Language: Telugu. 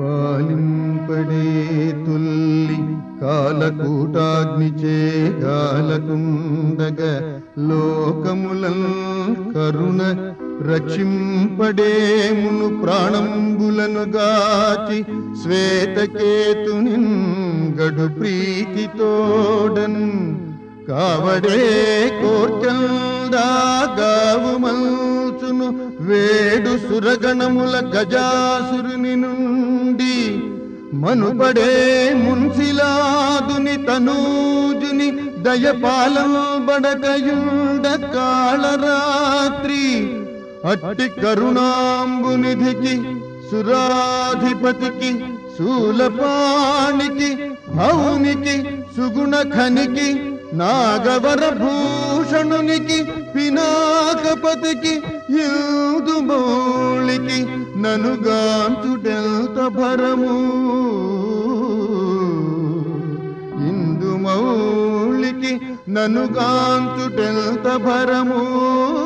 పాలింపడే తుల్లి కాలకూటాగ్నిచే గాలకుండగ లోకములన్ కరుణ రక్షింపడేమును ప్రాణంబులను గాచి శ్వేతకేతుని గడు ప్రీతితోడన్ కావడే కోర్చందాగావు మల్చును వేడు సురగణముల గజాసురుని నుండి మనుపడే మున్సిలాదుని తనూజుని దయపాలం బడకయుండ కాళరాత్రి అట్టి కరుణాంబునిధికి సురాధిపతికి శూలపాణికి భౌనికి సుగుణ ఖనికి నాగవర భూషణునికి పినాకపతికి యూదు మౌళికి ననుగాంచుడెల్త భరము ఇందు మౌళికి ననుగాంచుటెల్త భరము